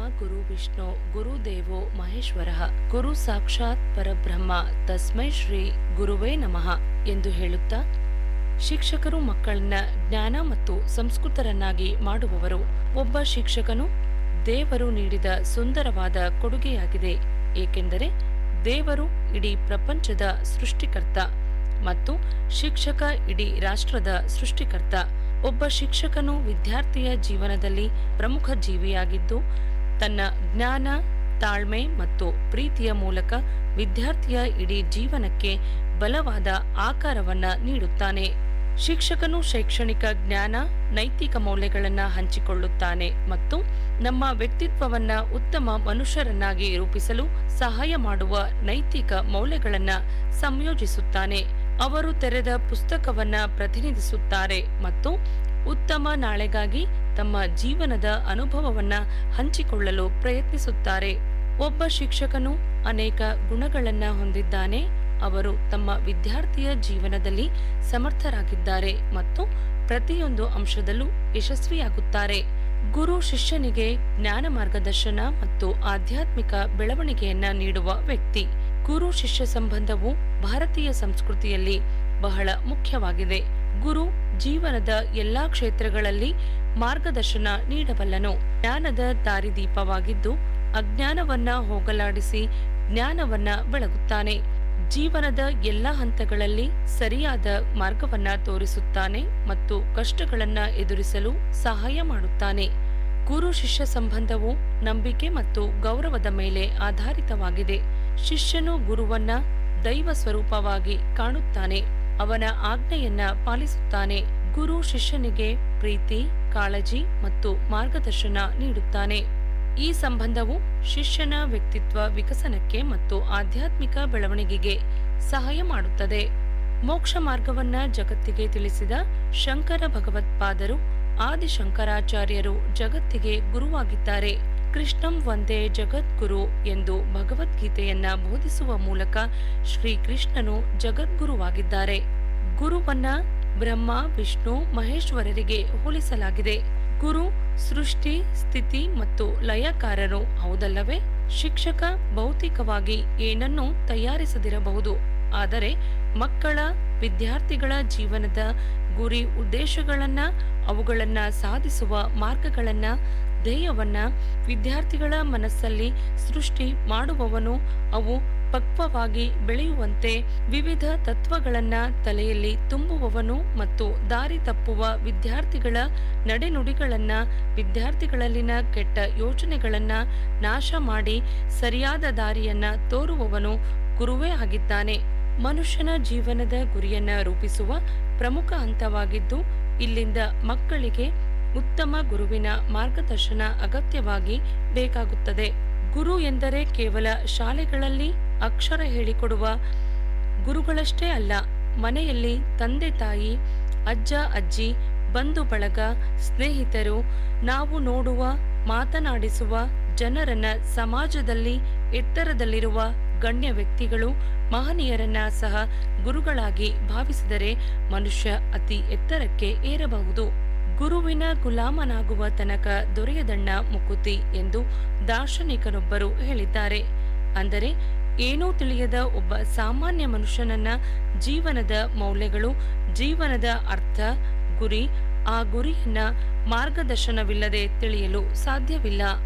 ಗುರು ವಿಷ್ಣು ಗುರುದೇವೋ ಮಹೇಶ್ವರ ಗುರು ಸಾಕ್ಷಾತ್ ಪರಬ್ರಹ್ಮ ತಸ್ಮೈ ಶ್ರೀ ಗುರುವೇ ನಮಃ ಎಂದು ಹೇಳುತ್ತಾ ಶಿಕ್ಷಕರು ಮಕ್ಕಳನ್ನ ಜ್ಞಾನ ಮತ್ತು ಸಂಸ್ಕೃತರನ್ನಾಗಿ ಮಾಡುವವರು ಒಬ್ಬ ಶಿಕ್ಷಕನು ದೇವರು ನೀಡಿದ ಸುಂದರವಾದ ಕೊಡುಗೆಯಾಗಿದೆ ಏಕೆಂದರೆ ದೇವರು ಇಡೀ ಪ್ರಪಂಚದ ಸೃಷ್ಟಿಕರ್ತ ಮತ್ತು ಶಿಕ್ಷಕ ಇಡೀ ರಾಷ್ಟ್ರದ ಸೃಷ್ಟಿಕರ್ತ ಒಬ್ಬ ಶಿಕ್ಷಕನು ವಿದ್ಯಾರ್ಥಿಯ ಜೀವನದಲ್ಲಿ ಪ್ರಮುಖ ಜೀವಿಯಾಗಿದ್ದು ತನ್ನ ಜ್ಞಾನ ತಾಳ್ಮೆ ಮತ್ತು ಪ್ರೀತಿಯ ಮೂಲಕ ವಿದ್ಯಾರ್ಥಿಯ ಇಡೀ ಜೀವನಕ್ಕೆ ಬಲವಾದ ಆಕಾರವನ್ನ ನೀಡುತ್ತಾನೆ ಶಿಕ್ಷಕನು ಶೈಕ್ಷಣಿಕ ಜ್ಞಾನ ನೈತಿಕ ಮೌಲ್ಯಗಳನ್ನ ಹಂಚಿಕೊಳ್ಳುತ್ತಾನೆ ಮತ್ತು ನಮ್ಮ ವ್ಯಕ್ತಿತ್ವವನ್ನ ಉತ್ತಮ ಮನುಷ್ಯರನ್ನಾಗಿ ರೂಪಿಸಲು ಸಹಾಯ ಮಾಡುವ ನೈತಿಕ ಮೌಲ್ಯಗಳನ್ನ ಸಂಯೋಜಿಸುತ್ತಾನೆ ಅವರು ತೆರೆದ ಪುಸ್ತಕವನ್ನ ಪ್ರತಿನಿಧಿಸುತ್ತಾರೆ ಮತ್ತು ಉತ್ತಮ ನಾಳೆಗಾಗಿ ತಮ್ಮ ಜೀವನದ ಅನುಭವವನ್ನ ಹಂಚಿಕೊಳ್ಳಲು ಪ್ರಯತ್ನಿಸುತ್ತಾರೆ ಒಬ್ಬ ಶಿಕ್ಷಕನು ಅನೇಕ ಗುಣಗಳನ್ನ ಹೊಂದಿದ್ದಾನೆ ಅವರು ತಮ್ಮ ವಿದ್ಯಾರ್ಥಿಯ ಜೀವನದಲ್ಲಿ ಸಮರ್ಥರಾಗಿದ್ದಾರೆ ಮತ್ತು ಪ್ರತಿಯೊಂದು ಅಂಶದಲ್ಲೂ ಯಶಸ್ವಿಯಾಗುತ್ತಾರೆ ಗುರು ಶಿಷ್ಯನಿಗೆ ಜ್ಞಾನ ಮಾರ್ಗದರ್ಶನ ಮತ್ತು ಆಧ್ಯಾತ್ಮಿಕ ಬೆಳವಣಿಗೆಯನ್ನ ನೀಡುವ ವ್ಯಕ್ತಿ ಗುರು ಶಿಷ್ಯ ಸಂಬಂಧವು ಭಾರತೀಯ ಸಂಸ್ಕೃತಿಯಲ್ಲಿ ಬಹಳ ಮುಖ್ಯವಾಗಿದೆ ಗುರು ಜೀವನದ ಎಲ್ಲಾ ಕ್ಷೇತ್ರಗಳಲ್ಲಿ ಮಾರ್ಗದರ್ಶನ ನೀಡಬಲ್ಲನು ಜ್ಞಾನದ ದಾರಿದೀಪವಾಗಿದ್ದು ಅಜ್ಞಾನವನ್ನ ಹೋಗಲಾಡಿಸಿ ಜ್ಞಾನವನ್ನ ಬೆಳಗುತ್ತಾನೆ ಜೀವನದ ಎಲ್ಲ ಹಂತಗಳಲ್ಲಿ ಸರಿಯಾದ ಮಾರ್ಗವನ್ನ ತೋರಿಸುತ್ತಾನೆ ಮತ್ತು ಕಷ್ಟಗಳನ್ನ ಎದುರಿಸಲು ಸಹಾಯ ಮಾಡುತ್ತಾನೆ ಗುರು ಶಿಷ್ಯ ಸಂಬಂಧವು ನಂಬಿಕೆ ಮತ್ತು ಗೌರವದ ಮೇಲೆ ಆಧಾರಿತವಾಗಿದೆ ಶಿಷ್ಯನು ಗುರುವನ್ನ ದೈವ ಸ್ವರೂಪವಾಗಿ ಕಾಣುತ್ತಾನೆ ಅವನ ಆಜ್ಞೆಯನ್ನ ಪಾಲಿಸುತ್ತಾನೆ ಗುರು ಶಿಷ್ಯನಿಗೆ ಪ್ರೀತಿ ಕಾಳಜಿ ಮತ್ತು ಮಾರ್ಗದರ್ಶನ ನೀಡುತ್ತಾನೆ ಈ ಸಂಬಂಧವು ಶಿಷ್ಯನ ವ್ಯಕ್ತಿತ್ವ ವಿಕಸನಕ್ಕೆ ಮತ್ತು ಆಧ್ಯಾತ್ಮಿಕ ಬೆಳವಣಿಗೆಗೆ ಸಹಾಯ ಮಾಡುತ್ತದೆ ಮೋಕ್ಷ ಮಾರ್ಗವನ್ನ ಜಗತ್ತಿಗೆ ತಿಳಿಸಿದ ಶಂಕರ ಭಗವತ್ಪಾದರು ಆದಿಶಂಕರಾಚಾರ್ಯರು ಜಗತ್ತಿಗೆ ಗುರುವಾಗಿದ್ದಾರೆ ಕೃಷ್ಣಂ ಒಂದೇ ಜಗದ್ಗುರು ಎಂದು ಭಗವದ್ಗೀತೆಯನ್ನ ಬೋಧಿಸುವ ಮೂಲಕ ಶ್ರೀಕೃಷ್ಣನು ಜಗದ್ಗುರುವಾಗಿದ್ದಾರೆ ಗುರುವನ್ನ ಬ್ರಹ್ಮ ವಿಷ್ಣು ಮಹೇಶ್ವರರಿಗೆ ಹೋಲಿಸಲಾಗಿದೆ ಗುರು ಸೃಷ್ಟಿ ಸ್ಥಿತಿ ಮತ್ತು ಲಯಕಾರರು ಹೌದಲ್ಲವೇ ಶಿಕ್ಷಕ ಭೌತಿಕವಾಗಿ ಏನನ್ನೂ ತಯಾರಿಸದಿರಬಹುದು ಆದರೆ ಮಕ್ಕಳ ವಿದ್ಯಾರ್ಥಿಗಳ ಜೀವನದ ಗುರಿ ಉದ್ದೇಶಗಳನ್ನ ಅವುಗಳನ್ನ ಸಾಧಿಸುವ ಮಾರ್ಗಗಳನ್ನ ಧ್ಯೇಯವನ್ನ ವಿದ್ಯಾರ್ಥಿಗಳ ಮನಸ್ಸಲ್ಲಿ ಸೃಷ್ಟಿ ಮಾಡುವವನು ಅವು ಪಕ್ವವಾಗಿ ಬೆಳೆಯುವಂತೆ ವಿವಿಧ ತತ್ವಗಳನ್ನ ತಲೆಯಲ್ಲಿ ತುಂಬುವವನು ಮತ್ತು ದಾರಿ ತಪ್ಪುವ ವಿದ್ಯಾರ್ಥಿಗಳ ನಡೆನುಡಿಗಳನ್ನ ವಿದ್ಯಾರ್ಥಿಗಳಲ್ಲಿನ ಕೆಟ್ಟ ಯೋಚನೆಗಳನ್ನ ನಾಶ ಮಾಡಿ ಸರಿಯಾದ ದಾರಿಯನ್ನ ತೋರುವವನು ಗುರುವೇ ಆಗಿದ್ದಾನೆ ಮನುಷ್ಯನ ಜೀವನದ ಗುರಿಯನ್ನ ರೂಪಿಸುವ ಪ್ರಮುಖ ಹಂತವಾಗಿದ್ದು ಇಲ್ಲಿಂದ ಮಕ್ಕಳಿಗೆ ಉತ್ತಮ ಗುರುವಿನ ಮಾರ್ಗದರ್ಶನ ಅಗತ್ಯವಾಗಿ ಬೇಕಾಗುತ್ತದೆ ಗುರು ಎಂದರೆ ಕೇವಲ ಶಾಲೆಗಳಲ್ಲಿ ಅಕ್ಷರ ಹೇಳಿಕೊಡುವ ಗುರುಗಳಷ್ಟೇ ಅಲ್ಲ ಮನೆಯಲ್ಲಿ ತಂದೆ ತಾಯಿ ಅಜ್ಜ ಅಜ್ಜಿ ಬಂಧು ಬಳಗ ಸ್ನೇಹಿತರು ನಾವು ನೋಡುವ ಮಾತನಾಡಿಸುವ ಜನರನ್ನ ಸಮಾಜದಲ್ಲಿ ಎತ್ತರದಲ್ಲಿರುವ ಗಣ್ಯ ವ್ಯಕ್ತಿಗಳು ಮಹನೀಯರನ್ನ ಸಹ ಗುರುಗಳಾಗಿ ಭಾವಿಸಿದರೆ ಮನುಷ್ಯ ಅತಿ ಎತ್ತರಕ್ಕೆ ಏರಬಹುದು ಗುರುವಿನ ಗುಲಾಮನಾಗುವ ತನಕ ದೊರೆಯದಣ್ಣ ಮುಕುತಿ ಎಂದು ದಾರ್ಶನಿಕರೊಬ್ಬರು ಹೇಳಿದ್ದಾರೆ ಅಂದರೆ ಏನೂ ತಿಳಿಯದ ಒಬ್ಬ ಸಾಮಾನ್ಯ ಮನುಷ್ಯನನ್ನ ಜೀವನದ ಮೌಲ್ಯಗಳು ಜೀವನದ ಅರ್ಥ ಗುರಿ ಆ ಗುರಿಯನ್ನ ಮಾರ್ಗದರ್ಶನವಿಲ್ಲದೆ ತಿಳಿಯಲು ಸಾಧ್ಯವಿಲ್ಲ